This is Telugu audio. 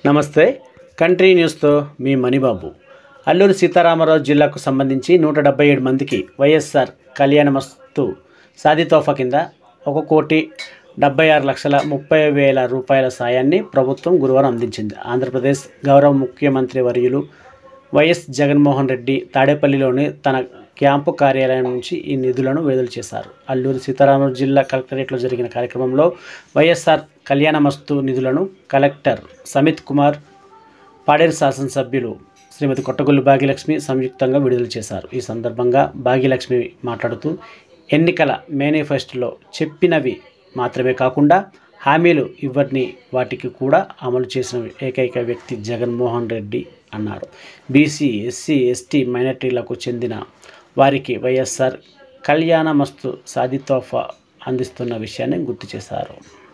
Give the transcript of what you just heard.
నమస్తే కంట్రీ న్యూస్తో మీ మణిబాబు అల్లూరు సీతారామరాజు జిల్లాకు సంబంధించి నూట డెబ్బై ఏడు మందికి వైఎస్ఆర్ కళ్యాణమస్తు సాది తోఫా కింద ఒక కోటి డెబ్బై ఆరు లక్షల ముప్పై వేల రూపాయల సాయాన్ని ప్రభుత్వం గురువారం అందించింది ఆంధ్రప్రదేశ్ గౌరవ ముఖ్యమంత్రి వర్యులు వైఎస్ జగన్మోహన్ రెడ్డి తాడేపల్లిలోని తన క్యాంపు కార్యాలయం నుంచి ఈ నిధులను విడుదల చేశారు అల్లూరు సీతారామరాజు జిల్లా కలెక్టరేట్లో జరిగిన కార్యక్రమంలో వైఎస్ఆర్ కళ్యాణమస్తు నిధులను కలెక్టర్ సమిత్ కుమార్ పాడేరు శాసనసభ్యులు శ్రీమతి కొట్టగొల్లు భాగ్యలక్ష్మి సంయుక్తంగా విడుదల చేశారు ఈ సందర్భంగా భాగ్యలక్ష్మి మాట్లాడుతూ ఎన్నికల మేనిఫెస్టోలో చెప్పినవి మాత్రమే కాకుండా హామీలు ఇవ్వని వాటికి కూడా అమలు చేసిన ఏకైక వ్యక్తి జగన్మోహన్ రెడ్డి అన్నారు బీసీ ఎస్సీ ఎస్టీ మైనార్టీలకు చెందిన వారికి వైఎస్ఆర్ కళ్యాణ మస్తు సాది తోఫా అందిస్తున్న విషయాన్ని గుర్తు చేశారు